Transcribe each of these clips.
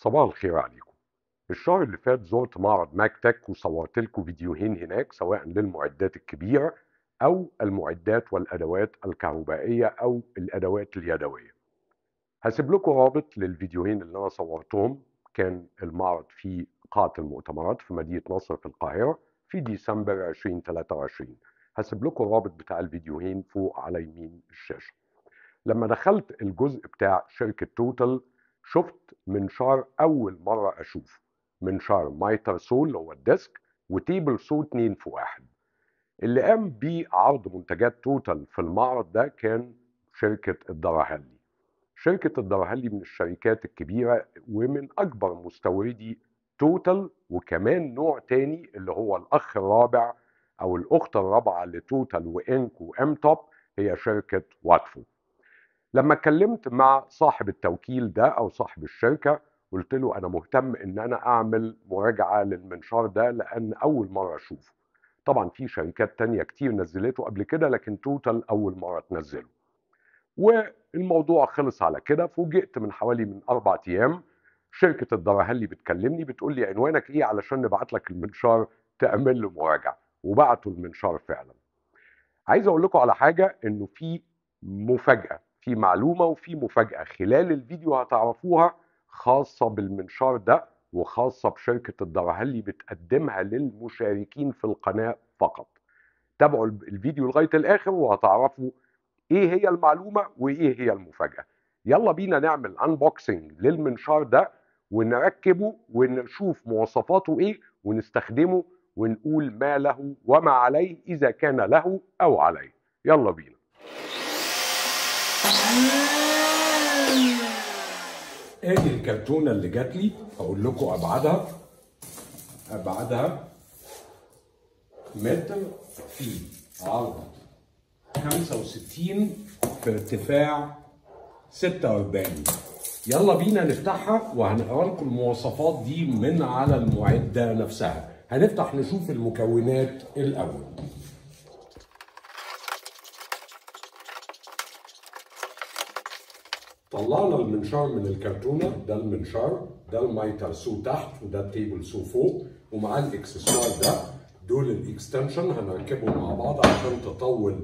صباح الخير عليكم الشهر اللي فات زرت معرض ماك تك وصورت لكم فيديوهين هناك سواء للمعدات الكبيرة أو المعدات والأدوات الكهربائية أو الأدوات اليدوية هسيب لكم رابط للفيديوهين اللي أنا صورتهم كان المعرض في قاعة المؤتمرات في مدينة نصر في القاهرة في ديسمبر 2023 هسيب لكم الرابط بتاع الفيديوهين فوق على يمين الشاشة لما دخلت الجزء بتاع شركة توتال شفت منشار أول مرة أشوف منشار مايتر سول اللي هو الديسك وتيبل سو 2 في واحد اللي قام بعرض منتجات توتال في المعرض ده كان شركة الدراهلي شركة الدراهلي من الشركات الكبيرة ومن أكبر مستوردي توتال وكمان نوع تاني اللي هو الأخ الرابع أو الأخت الرابعة لتوتال وإنك وإم توب هي شركة واتفو لما اتكلمت مع صاحب التوكيل ده او صاحب الشركه قلت له انا مهتم ان انا اعمل مراجعه للمنشار ده لان اول مره اشوفه طبعا في شركات تانية كتير نزلته قبل كده لكن توتال اول مره تنزله والموضوع خلص على كده فوجئت من حوالي من اربع ايام شركه الدراهلي بتكلمني بتقول لي عنوانك ايه علشان نبعت لك المنشار تعمل له مراجعه وبعتوا المنشار فعلا عايز اقول لكم على حاجه انه في مفاجاه في معلومة وفي مفاجأة خلال الفيديو هتعرفوها خاصة بالمنشار ده وخاصة بشركة الدراهلي بتقدمها للمشاركين في القناة فقط تابعوا الفيديو لغاية الآخر وهتعرفوا إيه هي المعلومة وإيه هي المفاجأة يلا بينا نعمل انبوكسنج للمنشار ده ونركبه ونشوف مواصفاته إيه ونستخدمه ونقول ما له وما عليه إذا كان له أو عليه يلا بينا ادي الكرتونه اللي جات لي هقول لكم ابعادها ابعادها متر في عرض 65 في ارتفاع 46 يلا بينا نفتحها وهنقرا لكم المواصفات دي من على المعده نفسها هنفتح نشوف المكونات الاول طلعنا المنشار من الكرتونه ده المنشار ده المايتر سو تحت وده التيبل سو فوق ومعاه الاكسسوار ده دول الاكستنشن هنركبهم مع بعض عشان تطول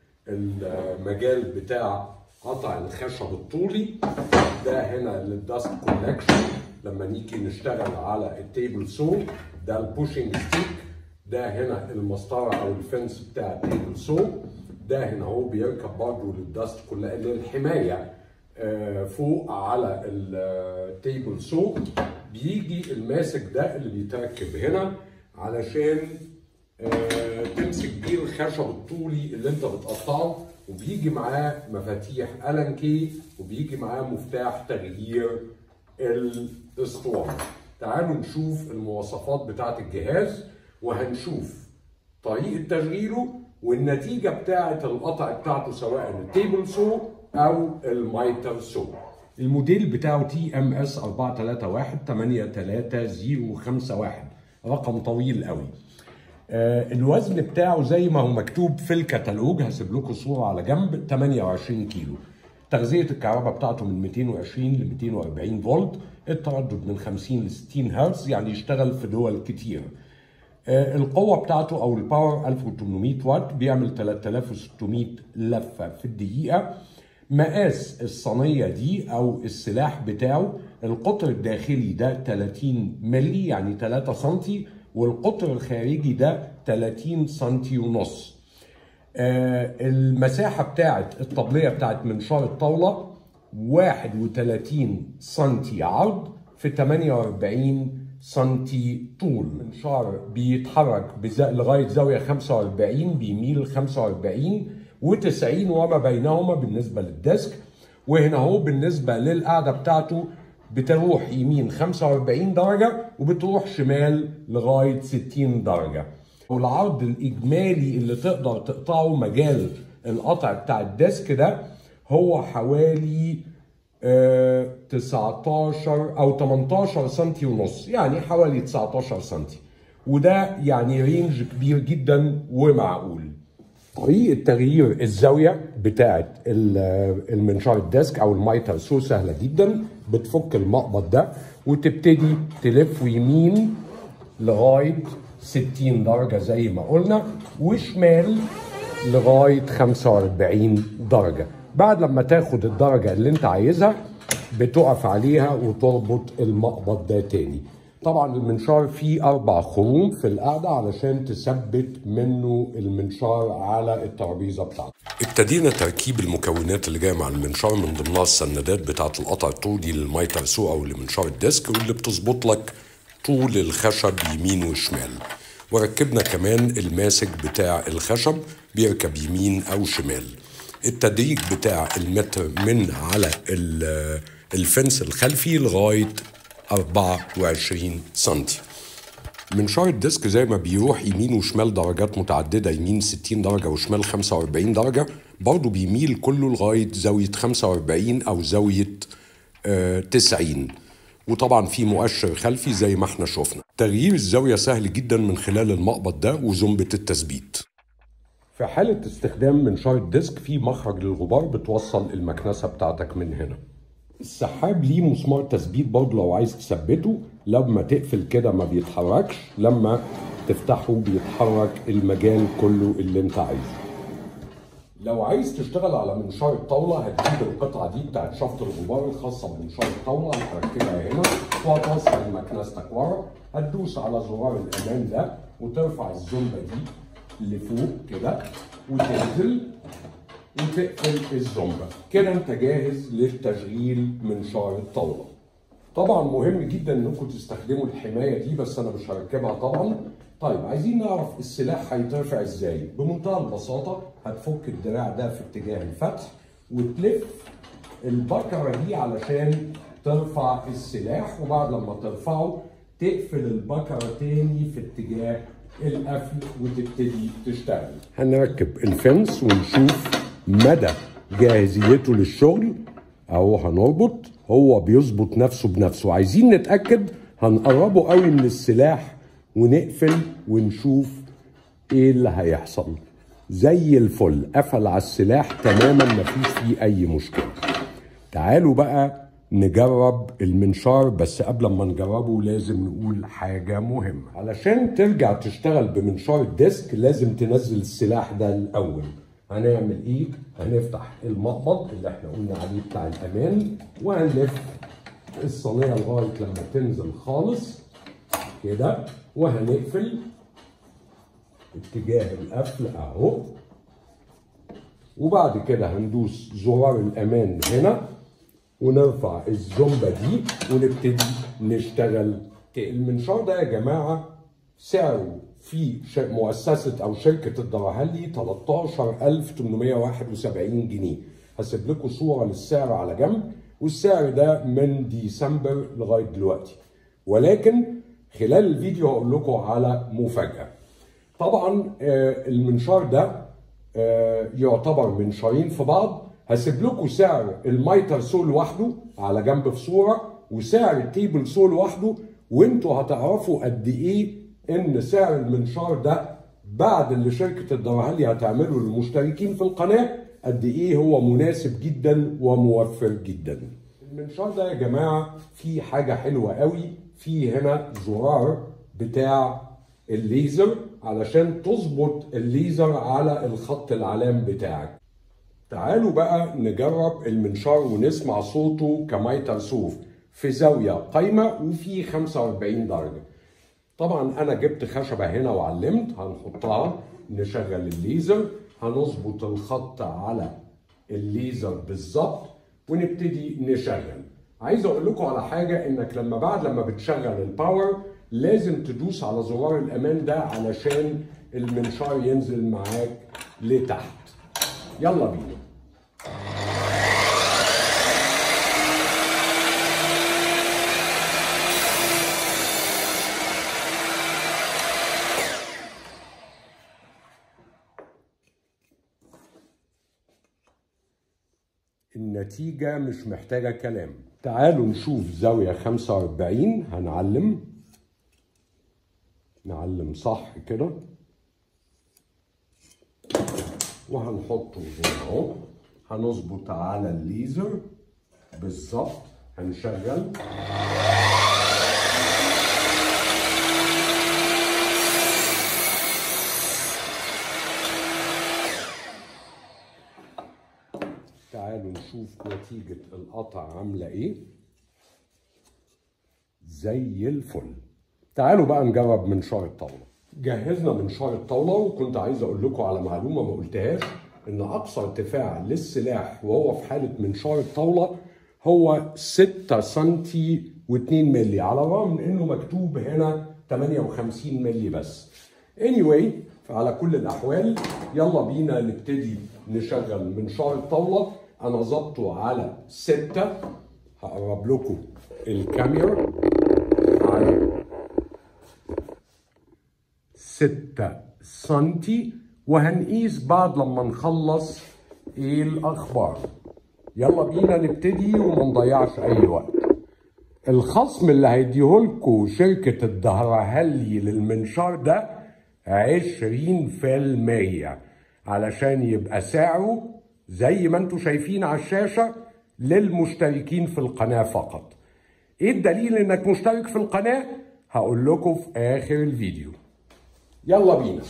المجال بتاع قطع الخشب الطولي ده هنا للداست كولكشن لما نيجي نشتغل على التيبل سو ده البوشنج ستيك ده هنا المسطره او الفنس بتاع التيبل سو ده هنا هو بيركب برضه للداست كلها للحمايه فوق على التيبل سو بيجي الماسك ده اللي بيتركب هنا علشان تمسك بيه الخشب الطولي اللي انت بتقطعه وبيجي معاه مفاتيح الان كي وبيجي معاه مفتاح تغيير الاسطوانه تعالوا نشوف المواصفات بتاعه الجهاز وهنشوف طريقه تشغيله والنتيجه بتاعه القطع بتاعته سواء التيبل سو او المايتر سو الموديل بتاعه تي ام اس 431 83051 رقم طويل قوي آه الوزن بتاعه زي ما هو مكتوب في الكتالوج هسيب لكم صوره على جنب 28 كيلو تغذيه الكهرباء بتاعته من 220 ل 240 فولت التردد من 50 ل 60 هرتز يعني يشتغل في دول كتير آه القوه بتاعته او الباور 1800 واط بيعمل 3600 لفه في الدقيقه مقاس الصينيه دي او السلاح بتاعه القطر الداخلي ده 30 ملي يعني 3 سم والقطر الخارجي ده 30 سم ونص آه المساحه بتاعه الطبليه بتاعه منشار الطاوله 31 سم عرض في 48 سم طول منشار بيتحرك لغايه زاويه 45 بيميل 45 و90 وما بينهما بالنسبة للديسك وهنا هو بالنسبة للقعدة بتاعته بتروح يمين 45 درجة وبتروح شمال لغاية 60 درجة والعرض الإجمالي اللي تقدر تقطعه مجال القطع بتاع الديسك ده هو حوالي آه 19 أو 18 سنتي ونص يعني حوالي 19 سنتي وده يعني رينج كبير جدا ومعقول طريقة تغيير الزاوية بتاعه المنشار الديسك او المايتر سو سهله جدا بتفك المقبض ده وتبتدي تلف يمين لغايه 60 درجه زي ما قلنا وشمال لغايه 45 درجه بعد لما تاخد الدرجه اللي انت عايزها بتقف عليها وتربط المقبض ده تاني طبعا المنشار فيه اربع خروم في القاعده علشان تثبت منه المنشار على الترابيزه بتاعتك ابتدينا تركيب المكونات اللي جايه مع المنشار من ضمنها السندات بتاعه القطع الطولي للمايتر سو او لمنشار الديسك واللي بتظبط لك طول الخشب يمين وشمال وركبنا كمان الماسك بتاع الخشب بيركب يمين او شمال التدريج بتاع المتر من على الفنس الخلفي لغايه 24 سنتي منشار الديسك زي ما بيروح يمين وشمال درجات متعددة يمين 60 درجة وشمال 45 درجة برضه بيميل كله لغاية زاوية 45 أو زاوية آه 90 وطبعا في مؤشر خلفي زي ما احنا شفنا تغيير الزاوية سهل جدا من خلال المقبض ده وزنبة التثبيت في حالة استخدام منشار الديسك في مخرج للغبار بتوصل المكنسة بتاعتك من هنا السحاب ليه مسمار تثبيت برضه لو عايز تثبته لما تقفل كده ما بيتحركش لما تفتحه بيتحرك المجال كله اللي انت عايزه لو عايز تشتغل على منشار الطاوله هتجيب القطعه دي بتاعت شفط الغبار الخاصه بمنشار الطاوله هتركبها هنا وهتوصل مكنستك ورا هتدوس على زرار الامان ده وترفع الزنبه دي لفوق كده وتنزل وتقفل الزنبه كده انت جاهز للتشغيل منشار الطاوله طبعا مهم جدا انكم تستخدموا الحمايه دي بس انا مش هركبها طبعا طيب عايزين نعرف السلاح هيترفع ازاي بمنتهى البساطه هتفك الدراع ده في اتجاه الفتح وتلف البكره دي علشان ترفع السلاح وبعد لما ترفعه تقفل البكره تاني في اتجاه القفل وتبتدي تشتغل هنركب الفنس ونشوف مدى جاهزيته للشغل اهو هنربط هو بيظبط نفسه بنفسه عايزين نتاكد هنقربه قوي من السلاح ونقفل ونشوف ايه اللي هيحصل زي الفل قفل على السلاح تماما مفيش فيه اي مشكله تعالوا بقى نجرب المنشار بس قبل ما نجربه لازم نقول حاجة مهمة علشان ترجع تشتغل بمنشار الديسك لازم تنزل السلاح ده الأول هنعمل ايه؟ هنفتح المقبض اللي احنا قلنا عليه بتاع الأمان وهنلف الصينية لغاية لما تنزل خالص كده وهنقفل اتجاه القفل اهو وبعد كده هندوس زرار الامان هنا ونرفع الزومبا دي ونبتدي نشتغل المنشار ده يا جماعه سعره في مؤسسه او شركه الدراهلي 13871 جنيه هسيب لكم صوره للسعر على جنب والسعر ده من ديسمبر لغايه دلوقتي ولكن خلال الفيديو هقول لكم على مفاجاه طبعا المنشار ده يعتبر منشارين في بعض هسيب لكم سعر المايتر سول لوحده على جنب في صوره وسعر التيبل سول لوحده وانتوا هتعرفوا قد ايه ان سعر المنشار ده بعد اللي شركه الدراهلي هتعمله للمشتركين في القناه قد ايه هو مناسب جدا وموفر جدا. المنشار ده يا جماعه فيه حاجه حلوه قوي فيه هنا زرار بتاع الليزر علشان تظبط الليزر على الخط العلام بتاعك تعالوا بقى نجرب المنشار ونسمع صوته كمايتر صوف في زاوية قايمة وفي 45 درجة طبعا انا جبت خشبة هنا وعلمت هنحطها نشغل الليزر هنظبط الخط على الليزر بالظبط ونبتدي نشغل عايز اقول لكم على حاجة انك لما بعد لما بتشغل الباور لازم تدوس على زرار الامان ده علشان المنشار ينزل معاك لتحت يلا بينا النتيجة مش محتاجة كلام تعالوا نشوف زاوية 45 هنعلم نعلم صح كده وهنحطه هنا اهو هنظبط على الليزر بالظبط هنشغل تعالوا نشوف نتيجة القطع عاملة ايه زي الفل تعالوا بقى نجرب منشار الطاولة جهزنا منشار الطاولة وكنت عايز اقول لكم على معلومة ما قلتهاش ان اقصى ارتفاع للسلاح وهو في حالة منشار الطاولة هو 6 سنتي و2 ملي على الرغم من انه مكتوب هنا 58 ملي بس anyway فعلى كل الاحوال يلا بينا نبتدي نشغل منشار الطاولة انا ظبطه على 6 هقرب لكم الكاميرا على 6 سنتي وهنقيس بعد لما نخلص ايه الاخبار يلا بينا نبتدي وما نضيعش اي وقت الخصم اللي هيديهولكوا شركة الدهرهلي للمنشار ده عشرين في المية علشان يبقى سعره زي ما انتوا شايفين على الشاشة للمشتركين في القناة فقط ايه الدليل انك مشترك في القناة هقول لكم في اخر الفيديو يلا بينا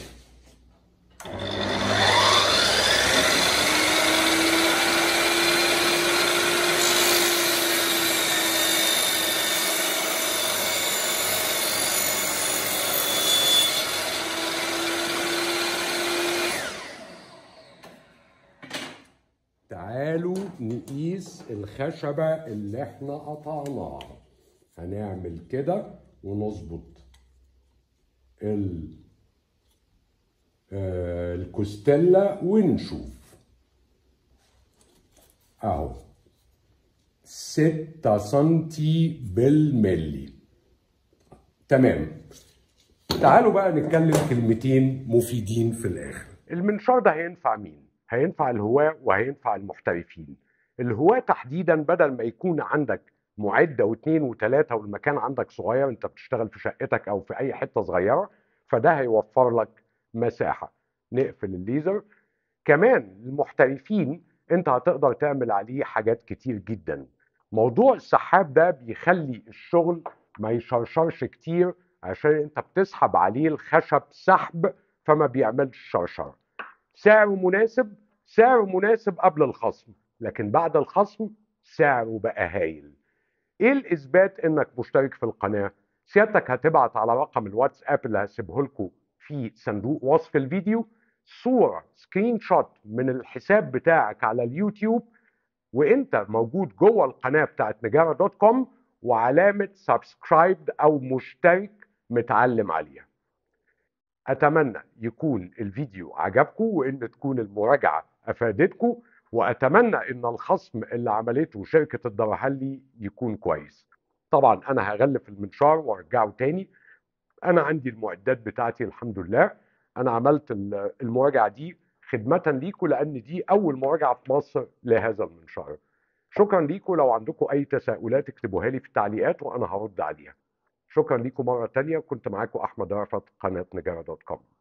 تعالوا نقيس الخشبة اللي احنا قطعناها هنعمل كده ونظبط ال آه، الكوستيلا ونشوف اهو ستة سنتي بالملي تمام تعالوا بقى نتكلم كلمتين مفيدين في الاخر المنشار ده هينفع مين هينفع الهواة وهينفع المحترفين الهواة تحديدا بدل ما يكون عندك معدة واثنين وثلاثة والمكان عندك صغير انت بتشتغل في شقتك او في اي حتة صغيرة فده هيوفر لك مساحة نقفل الليزر كمان المحترفين انت هتقدر تعمل عليه حاجات كتير جدا موضوع السحاب ده بيخلي الشغل ما يشرشرش كتير عشان انت بتسحب عليه الخشب سحب فما بيعملش شرشر سعره مناسب سعره مناسب قبل الخصم لكن بعد الخصم سعره بقى هايل ايه الاثبات انك مشترك في القناه سيادتك هتبعت على رقم الواتساب اللي هسيبه لكم في صندوق وصف الفيديو صوره سكرين شوت من الحساب بتاعك على اليوتيوب وانت موجود جوه القناه بتاعت نجاره دوت كوم وعلامه سبسكرايب او مشترك متعلم عليها اتمنى يكون الفيديو عجبكم وان تكون المراجعه افادتكم واتمنى ان الخصم اللي عملته شركه الدرهلي يكون كويس طبعا انا هغلف المنشار وارجعه تاني انا عندي المعدات بتاعتي الحمد لله انا عملت ال- المراجعه دي خدمه ليكم لان دي اول مراجعه في مصر لهذا المنشار شكرا ليكم لو عندكم اي تساؤلات اكتبوها لي في التعليقات وانا هرد عليها شكرا ليكم مره تانية كنت معاكم احمد رفعت قناه نجاره دوت كوم